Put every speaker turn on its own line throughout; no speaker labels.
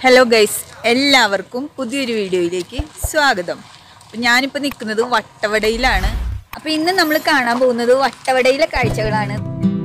Hello guys എല്ലാവർക്കും പുതിയൊരു വീഡിയോയിലേക്ക് സ്വാഗതം അപ്പം ഞാനിപ്പോൾ നിൽക്കുന്നത് വട്ടവടയിലാണ് അപ്പോൾ ഇന്ന് നമ്മൾ കാണാൻ പോകുന്നത് വട്ടവടയിലെ കാഴ്ചകളാണ്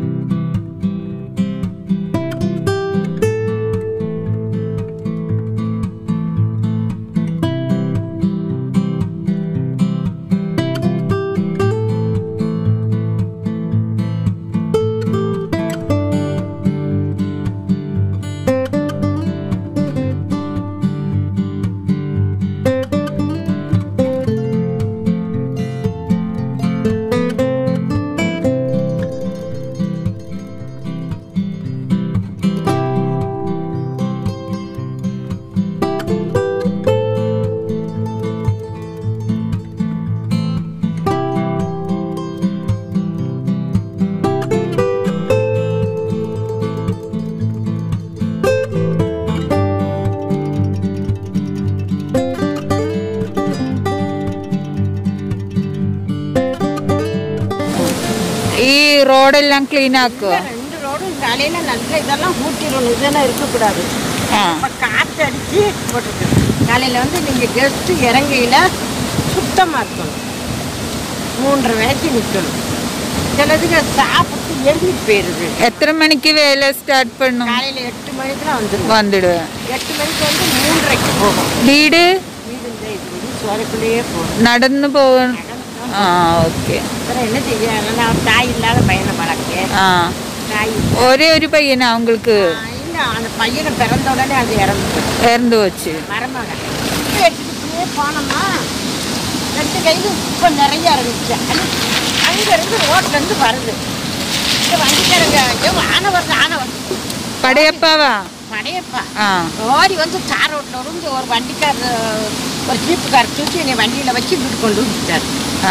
ഈ റോഡെല്ലാം ക്ലീൻ ആക്കുക
ரெண்டு ரோடும் காலையில நல்ல இதெல்லாம் ஊட்டிடணும் இதெல்லாம் இருக்கக்கூடாது
ആ
இப்போ காற்று அடிச்சு போட்டுருக்கு காலையில வந்து நீங்க கெஸ்ட் இறங்கையில சுத்தமா இருக்கணும் மூன்றரை வேலைக்கு நிற்கணும் சிலதுக்கு சாப்பிட்டு எழுந்திட்டு போயிருது
എത്ര മണിക്ക് വേല സ്റ്റാർട്ട് പണ്ണും
காலையில எட்டு மணிக்கெல்லாம் வந்துடும்
വന്നിടുക
எட்டு மணிக்கு வந்து மூன்றரைக்கு போகும்
വീട്
வீடு இந்த இது வந்து சோலைக்குள்ளேயே போகும்
നടന്നു പോകണം ആ ഓക്കെ
அப்புறம் என்ன செய்ய நான் தாய் இல்லாத பையனை வளர்க்க
ആ
தாய்
ഒരേ ஒரு പയ്യനാ அவங்களுக்கு
இல்லை அந்த பையனை பிறந்த உடனே அது இறந்து
ഇറந்து വച്ച്
மருமகன் எடுத்துக்கிட்டே போனோம்னா ரெண்டு கையிலும் இப்போ நிறைய இருந்துச்சு அது அங்கேருந்து ரோட்லேருந்து வருது இந்த வண்டிக்காரங்க ஐயோ ஆனை வருது ஆனை வருது
പടയപ്പാവാ
படையப்பா
ആ
ஓடி வந்து தார் ரோட்டில் இருந்து ஒரு வண்டிக்காரர் ஒரு ஜீப்புக்காரர் தூக்கி என்னை வண்டியில் வச்சு இங்கிட்டு கொண்டு வந்துட்டார்
ആ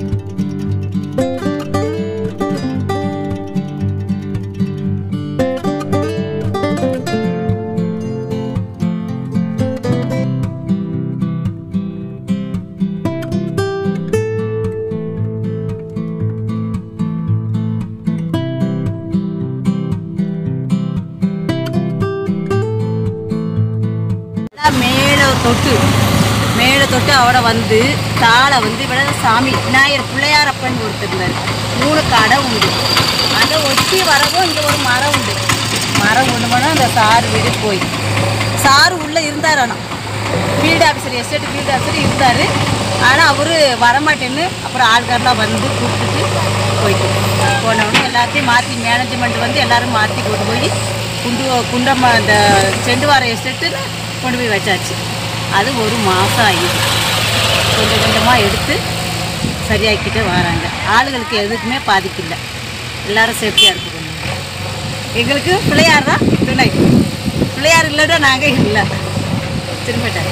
மேலே தொட்டு மேலே தொட்டு அவட வந்து தாளை வந்து இவட சாமி விநாயகர் பிள்ளையாரப்பன் கொடுத்துருந்தாரு மூணு கடை உண்டு அதை ஒட்டி வரவும் இங்கே ஒரு மரம் உண்டு மரம் கொண்டு போனால் அந்த சார் வீடு போய் சார் உள்ளே இருந்தார் ஆனால் field officer estate field officer இருந்தார் ஆனால் அவர் வரமாட்டேன்னு அப்புறம் ஆள்காரெலாம் வந்து கூப்பிட்டுட்டு போயிட்டு போனவொடனே எல்லாத்தையும் மாற்றி மேனேஜ்மெண்ட் வந்து எல்லாரும் மாற்றி கொண்டு போய் குண்டு குண்டம்மா அந்த செண்டுவார எஸ்டேட்டில் கொண்டு போய் வச்சாச்சு அது ஒரு மாதம் ஆகிடுது கொஞ்சம் கொஞ்சமாக எடுத்து சரியாக்கிட்டே வராங்க ஆளுகளுக்கு எதுக்குமே பாதிக்கில்லை எல்லாரும் சேஃப்டியாக இருக்குது எங்களுக்கு பிள்ளையார் தான் துணை பிள்ளையார் இல்லைன்னா நாங்கள் இல்லை திரும்பிட்டேன்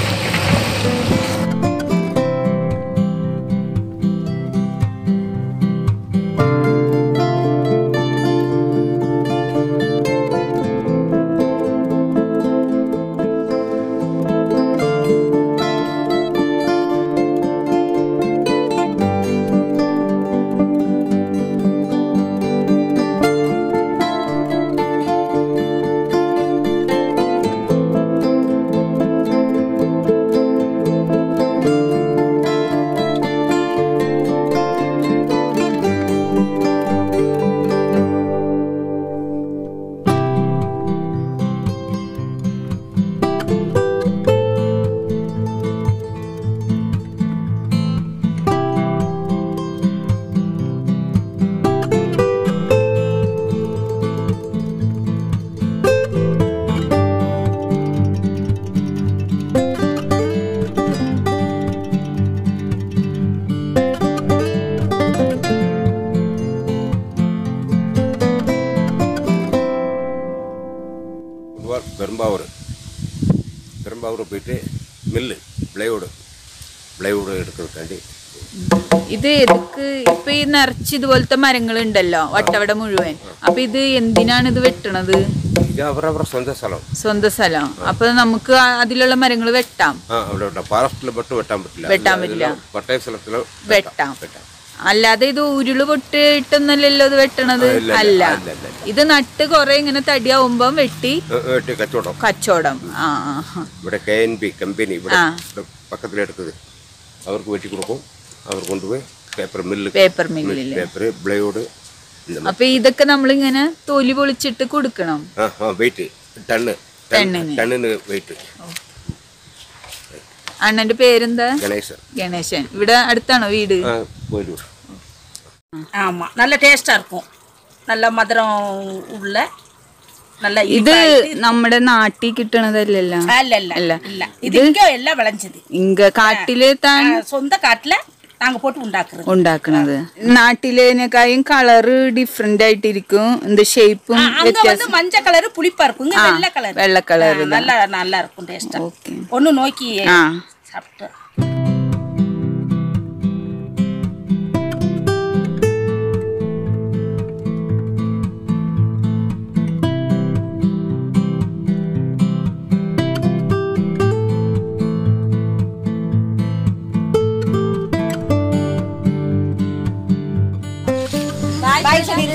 குருவார் பெரும்பாவூர் பெரும்பாவூர் போயிட்டு மில்லு பிளைவுடு പ്ലൈവുഡ് എടുക്കുന്നതിന്
ഇത് എതുക്ക് ഇപ്പൊ ഈ നിറച്ച് ഇതുപോലത്തെ മരങ്ങൾ ഉണ്ടല്ലോ വട്ടവട മുഴുവൻ അപ്പൊ ഇത് എന്തിനാണ് ഇത് വെട്ടണത്
ഇത് അവരവരുടെ സ്വന്തം സ്ഥലം
സ്വന്തം സ്ഥലം അപ്പൊ നമുക്ക് ആ- അതിലുള്ള മരങ്ങൾ വെട്ടാം
ആ അവിടെ വെട്ടാം ഫോറസ്റ്റിൽ പെട്ട് വെട്ടാൻ പറ്റില്ല
വെട്ടാൻ പറ്റില്ല.
ഇതില് പട്ടയ സ്ഥലത്തിൽ
വെട്ടാം
വെട്ടാം
അല്ലാതെ ഇത് ഉരുള് പൊട്ടിയിട്ടൊന്നല്ലല്ലോ ഇത് വെട്ടണത്
ആ, ഇല്ല,
അല്ല
ഇല്ല, ഇല്ല,
ഇത് നട്ട് കൊറേ ഇങ്ങനെ തടിയാവുമ്പോ വെട്ടി
ഏ, ഏട്ട് കച്ചവടം
കച്ചവടം ആ ആ ആ.
ഇവിടെ കെ എൻ ബി കമ്പനി ഇവിടെ
ആ.
ഇവിടെ പക്കത്തിലെടുത്തത് അവർക്ക് വെട്ടി കൊടുക്കും അവർ കൊണ്ടുപോയി പേപ്പർ മില്ല്
പേപ്പർ മില്ലില്
പേപ്പർ ബ്ലേഡ് இந்த
അപ്പൊ ഇതൊക്കെ നമ്മളിങ്ങനെ തൊലി പൊളിച്ചിട്ട് കൊടുക്കണം
ആ ആ വെയിറ്റ് ടണ്ണ്
ടണ്ണിന്.
ടണ്ണിന് വെയിറ്റ്
അണ്ണന്റെ പേരെന്താ
ഗണേശൻ
ഗണേശൻ ഇവിടെ അടുത്താണോ വീട്
ஆ போயிட்டு வரும்
ஆமா நல்ல டேஸ்டா இருக்கும் நல்ல மதுரம் உள்ள நல்ல
ഇത് നമ്മുടെ നാട്ടിൽ കിട്ടണതല്ലല്ലോ
இல்ல இல்ல
இல்ல.
இல்ல இது இங்க எல்லாம் விளைஞ்சது
ഇങ്ക കാട്ടില് താൻ
ஆ, சொந்த காட்டுல நாங்க போட்டு உண்டாக்குறது
ഉണ്ടാക്കണത് നാട്ടിലേനേക്കായും കളറ് ഡിഫറെന്റ് ആയിട്ടിരിക്കും എന്ത് ഷേപ്പും
ஆ, அங்க வந்து மஞ்சள் கலர் புளிப்பா இருக்கும் இங்க வெள்ளை கலர்
വെള്ള കളറ്
நல்லா நல்லா இருக்கும் டேஸ்டா
ഓക്കെ
ஒண்ணு நோக்கி
ആ
சாப்பிட்டு பாய் சொல்லிடு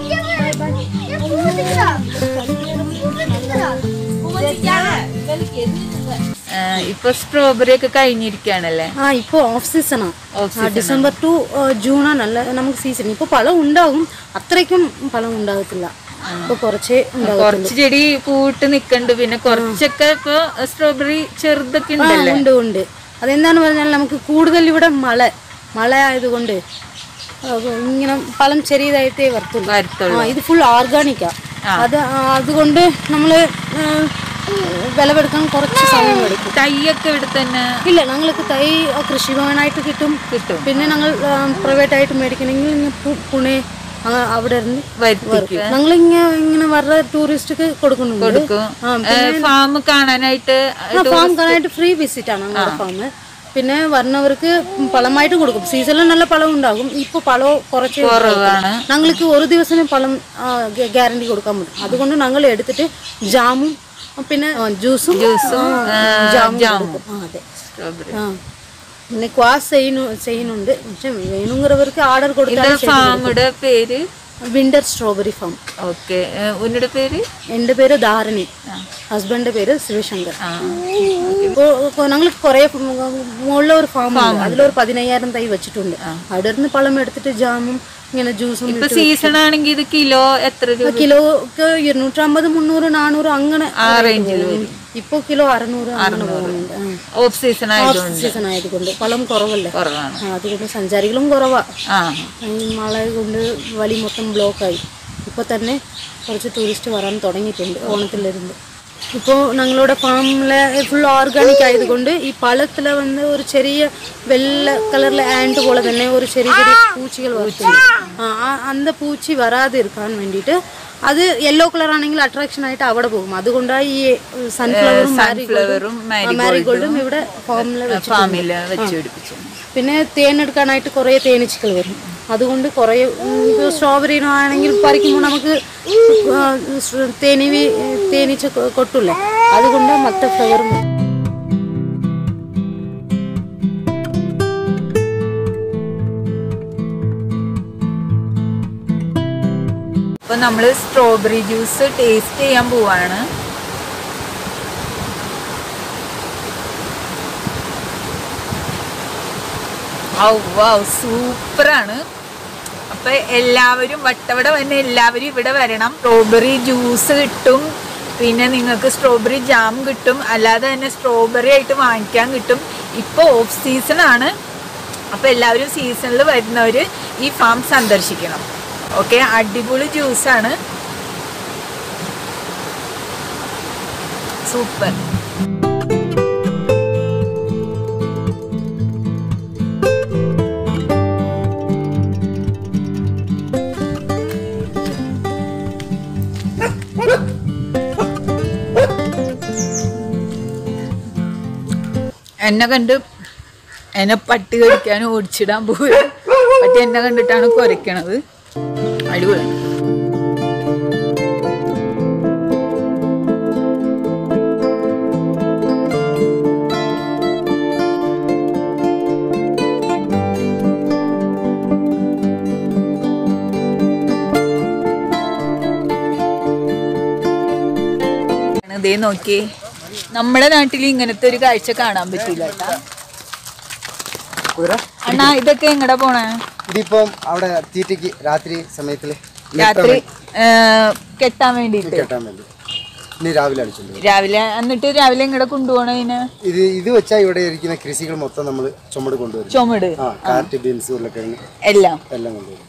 ആ, ഇപ്പൊ സ്ട്രോബെറി ഒക്കെ കഴിഞ്ഞിരിക്കുകയാണല്ലേ
ആ ഇപ്പോൾ ഓഫ് സീസണാ ഡിസംബർ ടു ജൂണാ നല്ല നമുക്ക് സീസൺ ഇപ്പോൾ പഴം ഉണ്ടാകും അത്രയ്ക്കും പഴം ഉണ്ടാകത്തില്ല ഇപ്പൊ കുറച്ചേ ഉണ്ടാകും
കുറച്ച് ചെടി പൂട്ട് നിക്കണ്ട് പിന്നെ കുറച്ചൊക്കെ ഇപ്പൊ സ്ട്രോബെറി ചെറുതൊക്കെ
ആ
ഉണ്ടല്ലേ
ഉണ്ട് ഉണ്ട് അതെന്താന്ന് പറഞ്ഞാൽ നമുക്ക് കൂടുതൽ ഇവിടെ മഴ മഴ ആയതുകൊണ്ട് ആ, ഇങ്ങനെ പഴം ചെറിയതായിട്ടേ വരത്തുള്ളൂ
വരത്തുള്ളൂ
ആ ഇത് ഫുൾ ഓർഗാനിക്കാ അത് ആ, അതുകൊണ്ട് നമ്മള് ആ, വിളവെടുക്കാൻ കുറച്ച് സമയം എടുക്കും
തൈയൊക്കെ ഇവിടെ തന്നെ
ഇല്ല ഞങ്ങൾക്ക് തൈ ആ, കൃഷിഭവനായിട്ട് കിട്ടും
കിട്ടും
പിന്നെ ഞങ്ങൾ പ്രൈവറ്റ് ആയിട്ട് മേടിക്കണമെങ്കിൽ ഇങ്ങ് പു- പുണെ ആ, അവിടെ ഇരുന്ന്
വരുത്തിക്കും
ഞങ്ങൾ ഇങ്ങനെ ഇങ്ങനെ വരുടെ ടൂറിസ്റ്റ്ക്ക് കൊടുക്കുന്നുണ്ട്
കൊടുക്കും ഫാം കാണാനായിട്ട്
ആ ഫാം കാണാനായിട്ട് ഫ്രീ വിസിറ്റ് ആണ് ഞങ്ങളുടെ ഫാം പിന്നെ വരുന്നവർക്ക് പഴമായിട്ട് കൊടുക്കും സീസണിൽ നല്ല പഴം ഉണ്ടാകും ഇപ്പൊ പഴം കുറച്ച്
കുറവാണ്
ഞങ്ങൾക്ക് ഒരു ദിവസം പഴം ഗ്യാരണ്ടി കൊടുക്കാൻ പറ്റും അതുകൊണ്ട് ഞങ്ങൾ എടുത്തിട്ട് ജാമും പിന്നെ ആ, ജ്യൂസും ആ, ജാമും കൊടുക്കും ആ, അതെ
സ്ട്രോബെറി
ആ പിന്നെ ക്വാസ് ചെയ്യുന്നു ചെയ്യുന്നുണ്ട് പക്ഷെ വേணுங்கிறവർക്ക് ഓർഡർ കൊടുത്താൽ
ഫാമുടെ പേര്
വിന്റർ സ്ട്രോബെറി ഫാം
ഓക്കെ ഉന്നയുടെ പേര്
എൻ്റെ പേര് ധാരണി ഹസ്ബൻഡിന്റെ പേര് ശിവശങ്കർ ഇപ്പോൾ ഞങ്ങൾ കുറെ മുകളിലെ ഒരു ഫാം ഉണ്ട് അതിലൊരു പതിനയ്യായിരം തൈ വെച്ചിട്ടുണ്ട് അവിടെ നിന്ന് പഴം എടുത്തിട്ട് ജാമും ഇങ്ങനെ ജ്യൂസും
ഇപ്പൊ സീസൺ ആണെങ്കിൽ ഇത് കിലോ എത്ര രൂപ
കിലോക്ക് ഇരുന്നൂറ്റമ്പത് മുന്നൂറ് നാനൂറ് അങ്ങനെ
ആ റേഞ്ചിൽ വരും
ഇപ്പൊ കിലോ അറുന്നൂറ് അങ്ങനെ പോകുന്നുണ്ട്
ഓഫ് സീസൺ ആയതുകൊണ്ട്
സീസൺ ആയതുകൊണ്ട് പഴം കുറവല്ലേ
കുറവാണ്
ആ, അതുകൊണ്ട് സഞ്ചാരികളും കുറവാ
ആ
ഈ മഴ കൊണ്ട് വലി മൊത്തം ബ്ലോക്കായി ഇപ്പോൾ തന്നെ കുറച്ച് ടൂറിസ്റ്റ് വരാൻ തുടങ്ങിയിട്ടുണ്ട് ഓണത്തിലിരുന്ന് ഇപ്പോൾ ഞങ്ങളുടെ ഫാമിലെ ഫുൾ ഓർഗാനിക് ആയതുകൊണ്ട് ഈ പഴത്തിൽ വന്ന് ഒരു ചെറിയ വെള്ള കളറിലെ ആൻഡ് പോലെ തന്നെ ഒരു ചെറിയ ചെറിയ പൂച്ചികൾ വരുത്തുണ്ട് ആ ആ- അന്ത പൂച്ചി വരാതിരിക്കാൻ വേണ്ടിയിട്ട് അത് യെല്ലോ കളർ ആണെങ്കിൽ അട്രാക്ഷൻ ആയിട്ട് അവിടെ പോകും അതുകൊണ്ടാണ് ഈ സൺഫ്ലവറും
സൺഫ്ലവറും
മാരിഗോൾഡും ഇവിടെ ഫാമിൽ
ഫാമില് വെച്ച് പിടിപ്പിച്ചു
പിന്നെ തേനെടുക്കാനായിട്ട് കുറേ തേനീച്ചകൾ വരും അതുകൊണ്ട് കുറേ സ്ട്രോബെറി ആണെങ്കിൽ പറിക്കുമ്പോൾ നമുക്ക് ആ, സ് തേനീവി തേനീച്ച കൊ- കൊട്ടില്ലേ അതുകൊണ്ട് മത്ത ഫ്ലവറും
അപ്പൊ നമ്മള് സ്ട്രോബെറി ജ്യൂസ് ടേസ്റ്റ് ചെയ്യാൻ പോവാണ് സൂപ്പറാണ് അപ്പൊ എല്ലാവരും വട്ടവട വന്ന് എല്ലാവരും ഇവിടെ വരണം സ്ട്രോബെറി ജ്യൂസ് കിട്ടും പിന്നെ നിങ്ങൾക്ക് സ്ട്രോബെറി ജാം കിട്ടും അല്ലാതെ തന്നെ സ്ട്രോബെറി ആയിട്ട് വാങ്ങിക്കാൻ കിട്ടും ഇപ്പോൾ ഓഫ് സീസൺ ആണ് അപ്പോൾ എല്ലാവരും സീസണിൽ വരുന്നവർ ഈ ഫാം സന്ദർശിക്കണം ഓക്കെ അടിപൊളി ജ്യൂസാണ് സൂപ്പർ എന്നെ കണ്ട് എന്നെ പട്ടി കടിക്കാൻ ഓടിച്ചിടാൻ പോയി പട്ടി എന്നെ കണ്ടിട്ടാണ് കുരയ്ക്കണത് അടിപൊളി ഇതേ നോക്കിയേ നമ്മുടെ നാട്ടിൽ ഇങ്ങനത്തെ ഒരു കാഴ്ച കാണാൻ പറ്റൂല കേട്ടാ
കുതിര
അണ്ണാ ഇതൊക്കെ എങ്ങടാ പോണേ
ഇതിപ്പം അവിടെ തീറ്റയ്ക്ക് രാത്രി സമയത്തിൽ
രാത്രി ഏ, കെട്ടാൻ വേണ്ടിയിട്ട്
കെട്ടാൻ വേണ്ടി ഇനി രാവിലെ അടിച്ചോണ്ട്
രാവിലെ എന്നിട്ട് രാവിലെ എങ്ങടെ കൊണ്ടുപോകണ ഇതിന്
ഇത് ഇത് വെച്ചാൽ ഇവിടെ ഇരിക്കുന്ന കൃഷികൾ മൊത്തം നമ്മൾ ചുമട് കൊണ്ടുവരും
ചുമട്
ആ കാറ്റ് ബീൻസ് ഉരുളക്കിഴങ്ങ്
എല്ലാം
എല്ലാം കൊണ്ടുവരും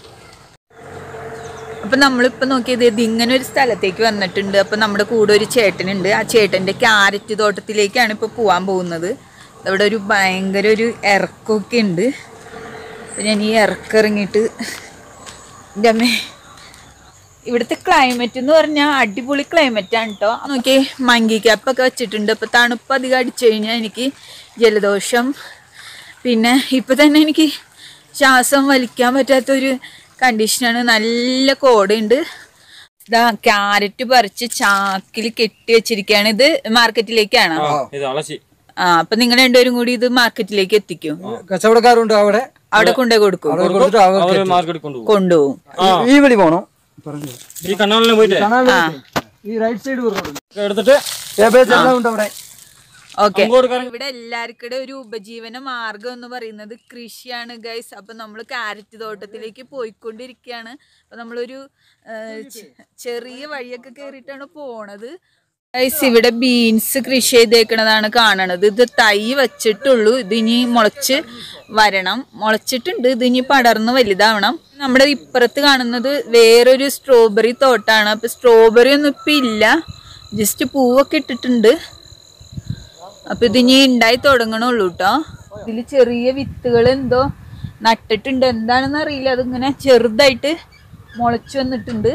അപ്പൊ നമ്മളിപ്പോ നോക്കിയത് ഇത് ഇങ്ങനെ ഒരു സ്ഥലത്തേക്ക് വന്നിട്ടുണ്ട് അപ്പൊ നമ്മുടെ കൂടെ ഒരു ചേട്ടനുണ്ട് ആ ചേട്ടന്റെ ക്യാരറ്റ് തോട്ടത്തിലേക്കാണ് ഇപ്പൊ പോവാൻ പോകുന്നത് അവിടെ ഒരു ഭയങ്കര ഒരു ഇറക്കമൊക്കെ ഉണ്ട് അപ്പൊ ഞാൻ ഈ ഇറക്കിറങ്ങിയിട്ട് എൻ്റെ അമ്മേ ഇവിടുത്തെ ക്ലൈമറ്റ് എന്ന് പറഞ്ഞാൽ അടിപൊളി ക്ലൈമറ്റ് ആണ് കേട്ടോ നോക്കി മങ്കി ക്യാപ്പൊക്കെ വെച്ചിട്ടുണ്ട് അപ്പോൾ തണുപ്പ് അധികം അടിച്ചു കഴിഞ്ഞാൽ എനിക്ക് ജലദോഷം പിന്നെ ഇപ്പം തന്നെ എനിക്ക് ശ്വാസം വലിക്കാൻ പറ്റാത്തൊരു കണ്ടീഷനാണ് നല്ല കോടയുണ്ട് ഇതാ ക്യാരറ്റ് പറിച്ച് ചാക്കിൽ കെട്ടി വെച്ചിരിക്കുകയാണ് ഇത് മാർക്കറ്റിലേക്കാണ്
ഇത് അളശി
ആ അപ്പൊ നിങ്ങൾ രണ്ടുപേരും കൂടി ഇത് മാർക്കറ്റിലേക്ക് എത്തിക്കും
കച്ചവടക്കാരുണ്ട് അവിടെ
അവിടെ കൊണ്ടുപോയി കൊടുക്കും
അവിടെ കൊടുത്തിട്ട് അവർ
അവര് മാർക്കറ്റിൽ കൊണ്ടുപോകും
കൊണ്ടുപോകും
ഈ വഴി പോണം പറഞ്ഞു
ഈ കണ്ണാളിനെ പോയിട്ട്
ഈ റൈറ്റ് സൈഡ് റോഡ്
എടുത്തിട്ട്
കേബേജ് എല്ലാം ഉണ്ട് അവിടെ
ഓക്കെ
അങ്ങോട്ട് കറങ്ങി
ഇവിടെ എല്ലാവർക്കും ഒരു ഉപജീവന മാർഗം എന്ന് പറയുന്നത് കൃഷിയാണ് ഗൈസ് അപ്പൊ നമ്മൾ കാരറ്റ് തോട്ടത്തിലേക്ക് പോയിക്കൊണ്ടിരിക്കുകയാണ് അപ്പൊ നമ്മളൊരു ആ, ചെ- ചെറിയ വഴിയൊക്കെ കയറിയിട്ടാണ് പോണത് ഗൈസ് ഇവിടെ ബീൻസ് കൃഷി ചെയ്തേക്കണതാണ് കാണണത് ഇത് തൈ വെച്ചിട്ടുള്ളൂ ഇത് ഇനി മുളച്ച് വരണം മുളച്ചിട്ടുണ്ട് ഇത് ഇനി പടർന്ന് വലുതാവണം നമ്മുടെ ഇപ്പുറത്ത് കാണുന്നത് വേറൊരു സ്ട്രോബെറി തോട്ടാണ് അപ്പൊ സ്ട്രോബെറി ഒന്നും ഇപ്പൊ ഇല്ല ജസ്റ്റ് പൂവൊക്കെ ഇട്ടിട്ടുണ്ട് അപ്പൊ ഇതിനി ഉണ്ടായി തുടങ്ങണുള്ളൂ കേട്ടോ ഇതില് ചെറിയ വിത്തുകൾ എന്തോ നട്ടിട്ടുണ്ട് എന്താണെന്ന് അറിയില്ല അതിങ്ങനെ ചെറുതായിട്ട് മുളച്ചു വന്നിട്ടുണ്ട്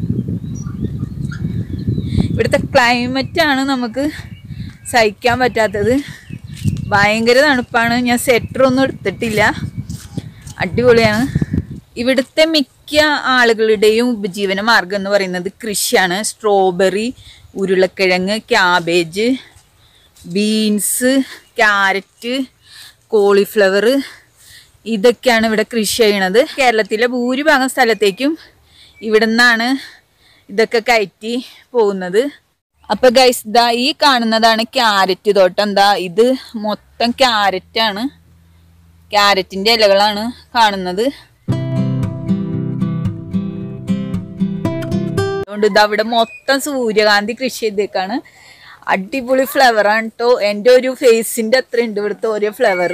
ഇവിടുത്തെ ക്ലൈമറ്റ് ആണ് നമുക്ക് സഹിക്കാൻ പറ്റാത്തത് ഭയങ്കര തണുപ്പാണ് ഞാൻ സ്വെറ്റർ ഒന്നും എടുത്തിട്ടില്ല അടിപൊളിയാണ് ഇവിടുത്തെ മിക്ക ആളുകളുടെയും ഉപജീവന മാർഗം എന്ന് പറയുന്നത് കൃഷിയാണ് സ്ട്രോബെറി ഉരുളക്കിഴങ്ങ് ക്യാബേജ് ബീൻസ് ക്യാരറ്റ് കോളിഫ്ലവർ ഇതൊക്കെയാണ് ഇവിടെ കൃഷി ചെയ്യണത് കേരളത്തിലെ ഭൂരിഭാഗം സ്ഥലത്തേക്കും ഇവിടെ നിന്നാണ് ഇതൊക്കെ കയറ്റി പോകുന്നത് അപ്പൊ ഗൈസ് ദാ ഈ കാണുന്നതാണ് ക്യാരറ്റ് തോട്ടം എന്താ ഇത് മൊത്തം ക്യാരറ്റ് ആണ് ക്യാരറ്റിന്റെ ഇലകളാണ് കാണുന്നത് അതുകൊണ്ട് ഇത് അവിടെ മൊത്തം സൂര്യകാന്തി കൃഷി ചെയ്തേക്കാണ് അടിപൊളി ഫ്ലവർ ആണ് കേട്ടോ എൻ്റെ ഒരു ഫേസിന്റെ അത്ര ഉണ്ട് ഇവിടുത്തെ ഓരോ ഫ്ലവർ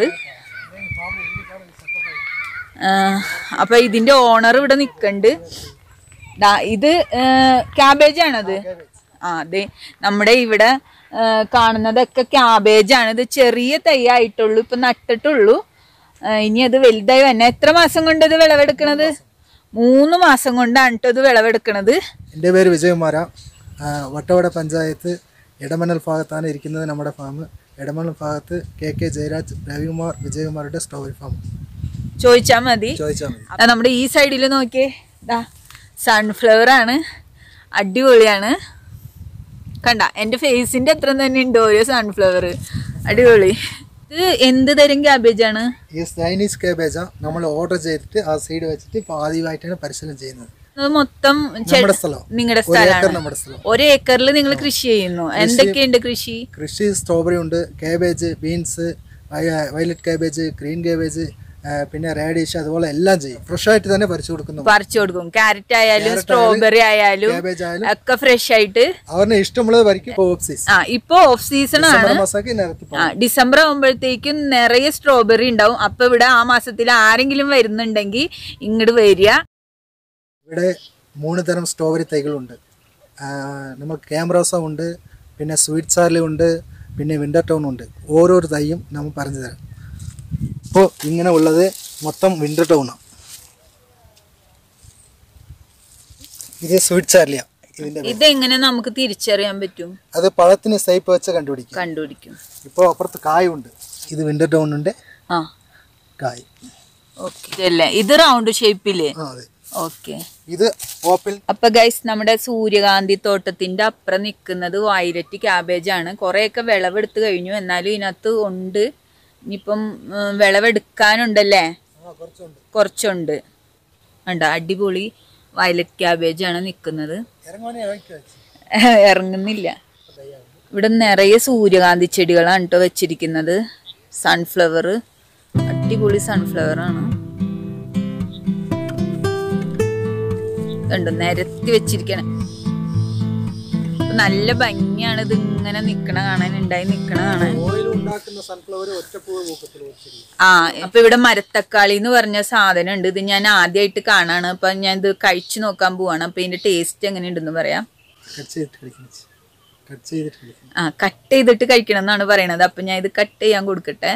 അപ്പൊ ഇതിന്റെ ഓണർ ഇവിടെ നിക്കണ്ട് ദാ ഇത് ക്യാബേജ് ആണത് ആ അതെ നമ്മുടെ ഇവിടെ ആ, കാണുന്നതൊക്കെ ക്യാബേജ് ആണ് ഇത് ചെറിയ തൈ ആയിട്ടുള്ളൂ ഇപ്പൊ നട്ടിട്ടുള്ളൂ ആ, ഇനി അത് വലുതായി വന്നെ എത്ര മാസം കൊണ്ട് ഇത് വിളവെടുക്കണത് മൂന്ന് മാസം കൊണ്ടാണ് കേട്ടോ ഇത് വിളവെടുക്കണത്
എൻ്റെ പേര് വിജയകുമാര ആ, വട്ടവട പഞ്ചായത്ത് ഇടമണൽ ഭാഗത്താണ് ഇരിക്കുന്നത് നമ്മുടെ ഫാം ഇടമണൽ ഭാഗത്ത് കെ കെ ജയരാജ് രവികുമാർ വിജയകുമാരുടെ സ്ട്രോബെറി ഫാം
ചോദിച്ചാ മതി
ചോദിച്ചാൽ മതി
ആ, നമ്മുടെ ഈ സൈഡിൽ നോക്കിയേ ദാ സൺഫ്ലവർ ആണ് അടിപൊളിയാണ് കണ്ട എൻ്റെ ഫേസിന്റെ അത്ര തന്നെ ഉണ്ട് ഓരോ സൺഫ്ലവർ അടിപൊളി ഇത് എന്ത് തരം ക്യാബേജ് ആണ്
ഈ ചൈനീസ് കേബേജാണ് നമ്മൾ ഓർഡർ ചെയ്തിട്ട് ആ സൈഡ് വെച്ചിട്ട് ഇപ്പോൾ ആദ്യമായിട്ടാണ് പരിശീലനം ചെയ്യുന്നത്
ഇത് മൊത്തം
നമ്മുടെ സ്ഥലം.
നിങ്ങളുടെ
ഒരു ഏക്കർ
സ്ഥലമാണ്
നമ്മുടെ സ്ഥലം.
ഒരു ഏക്കറിൽ നിങ്ങൾ കൃഷി ചെയ്യുന്നു എന്തൊക്കെയുണ്ട് കൃഷി
കൃഷി സ്ട്രോബെറി ഉണ്ട് cabbage beans violet cabbage green cabbage പിന്നെ റേഡിഷ് അതുപോലെ എല്ലാം ചെയ്യും ഫ്രഷ് ആയിട്ട് തന്നെ പറിച്ചു കൊടുക്കുന്നു
പറിച്ചു കൊടുക്കും ക്യാരറ്റ് ആയാലും
Carrot
സ്ട്രോബെറി ആയാലും
cabbage ആയാലും
ഒക്കെ ഫ്രഷ് ആയിട്ട്
അവരുടെ ഇഷ്ടമുള്ളത് പറിക്കും ഓഫ് സീസൺ
ആ ഇപ്പൊ ഓഫ് സീസൺ ആണ്
ഡിസംബർ മാസമൊക്കെ നിരത്തി
ആ ഡിസംബർ ആകുമ്പോഴത്തേക്കും നിറയെ സ്ട്രോബെറി ഉണ്ടാവും അപ്പൊ ഇവിടെ ആ മാസത്തിൽ ആരെങ്കിലും വരുന്നുണ്ടെങ്കിൽ ഇങ്ങോട്ട് വരിക
ഇവിടെ മൂന്ന് തരം സ്ട്രോബെറി തൈകളുണ്ട് ആ, നമുക്ക് ക്യാമറോസ ഉണ്ട് പിന്നെ സ്വീറ്റ് ചാർലി ഉണ്ട് പിന്നെ വിൻ്റർ ടൗൺ ഉണ്ട് ഓരോരോ തൈയും നമ്മൾ പറഞ്ഞു തരാം ഇപ്പോൾ ഇങ്ങനെ ഉള്ളത് മൊത്തം വിൻ്റർ ടൗണാണ് ഇത് സ്വീറ്റ് ചാർലിയ ഇതിൻ്റെ
ഇതെങ്ങനെ നമുക്ക് തിരിച്ചറിയാൻ പറ്റും
അത് പഴത്തിന് സൈപ്പ് വെച്ച് കണ്ടുപിടിക്കും
കണ്ടുപിടിക്കും
ഇപ്പോൾ അപ്പുറത്ത് കായുണ്ട് ഇത് വിൻ്റർ ടൗണിൻ്റെ
ആ
കായ്
ഓക്കെ അല്ലേ ഇത് റൗണ്ട് ഷേപ്പില്
ആ അതെ
ഓക്കെ
ഇത് ഓപ്പിൾ
അപ്പൊ ഗൈസ് നമ്മുടെ സൂര്യകാന്തി തോട്ടത്തിന്റെ അപ്പുറം നിൽക്കുന്നത് വയലറ്റ് ക്യാബേജ് ആണ് കുറെയൊക്കെ വിളവെടുത്ത് കഴിഞ്ഞു എന്നാലും ഇതിനകത്ത് ഉണ്ട് ഇനിയിപ്പം ഉം, വിളവെടുക്കാനുണ്ടല്ലേ കുറച്ചുണ്ട് ഉണ്ട് അടിപൊളി വയലറ്റ് ക്യാബേജ് ആണ് നിൽക്കുന്നത്
ഇറങ്ങുവാനേ ഇറക്കി വെച്ച്
ഇറങ്ങുന്നില്ല ഇവിടെ നിറയെ സൂര്യകാന്തി ചെടികളാണ് കേട്ടോ വെച്ചിരിക്കുന്നത് സൺഫ്ലവർ അടിപൊളി സൺഫ്ലവർ ആണ് ഉണ്ട് നിരത്തി വെച്ചിരിക്കണേ അപ്പൊ നല്ല ഭംഗിയാണ് ഇത് ഇങ്ങനെ നിക്കണ കാണാൻ ഉണ്ടായി നിക്കണ കാണാൻ
ഓയിൽ ഉണ്ടാക്കുന്ന സൺഫ്ലവർ ഒറ്റപ്പൂവ് പൂക്കത്തിൽ വെച്ചിരിക്കും
ആ അപ്പൊ ഇവിടെ മരത്തക്കാളി എന്ന് പറഞ്ഞ സാധനം ഉണ്ട് ഇത് ഞാൻ ആദ്യമായിട്ട് കാണാണ് അപ്പൊ ഞാൻ ഇത് കഴിച്ചു നോക്കാൻ പോവാണ് അപ്പൊ ഇതിന്റെ ടേസ്റ്റ് എങ്ങനെയുണ്ടെന്ന് പറയാം
കട്ട് ചെയ്തിട്ട് കളിക്കുന്നു കട്ട് ചെയ്തിട്ട് കളിക്കുന്നു
ആ കട്ട് ചെയ്തിട്ട് കഴിക്കണം എന്നാണ് പറയണത് അപ്പൊ ഞാൻ ഇത് കട്ട് ചെയ്യാൻ കൊടുക്കട്ടെ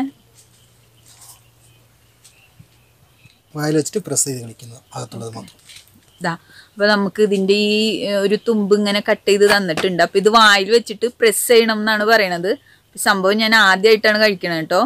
വായിൽ വെച്ചിട്ട് പ്രസ് ചെയ്ത് കളിക്കുന്നത് അകത്തുള്ളത് മാത്രം
ഇതാ അപ്പൊ നമുക്ക് ഇതിന്റെ ഈ ഏഹ്, ഒരു തുമ്പ് ഇങ്ങനെ കട്ട് ചെയ്ത് തന്നിട്ടുണ്ട് അപ്പൊ ഇത് വായിൽ വെച്ചിട്ട് പ്രസ് ചെയ്യണം എന്നാണ് പറയണത് സംഭവം ഞാൻ ആദ്യമായിട്ടാണ് കഴിക്കണത് കേട്ടോ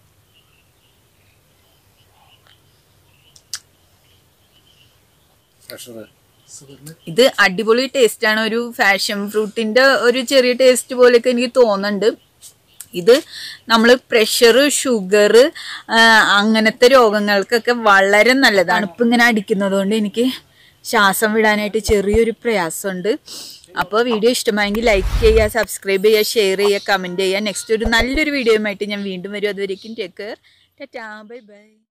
ഇത് അടിപൊളി ടേസ്റ്റ് ആണ് ഒരു ഫാഷൻ ഫ്രൂട്ടിന്റെ ഒരു ചെറിയ ടേസ്റ്റ് പോലെയൊക്കെ എനിക്ക് തോന്നുന്നുണ്ട് ഇത് നമ്മൾ പ്രഷർ ഷുഗർ അങ്ങനത്തെ രോഗങ്ങൾക്കൊക്കെ വളരെ നല്ലതാണ് ഇപ്പം ഇങ്ങനെ അടിക്കുന്നത് കൊണ്ട് എനിക്ക് ശ്വാസം വിടാനായിട്ട് ചെറിയൊരു പ്രയാസമുണ്ട് അപ്പോൾ വീഡിയോ ഇഷ്ടമായെങ്കിൽ ലൈക്ക് ചെയ്യുക സബ്സ്ക്രൈബ് ചെയ്യുക ഷെയർ ചെയ്യുക കമൻറ്റ് ചെയ്യുക നെക്സ്റ്റ് ഒരു നല്ലൊരു വീഡിയോയുമായിട്ട് ഞാൻ വീണ്ടും വരും അതുവരേക്കും take care tata bye by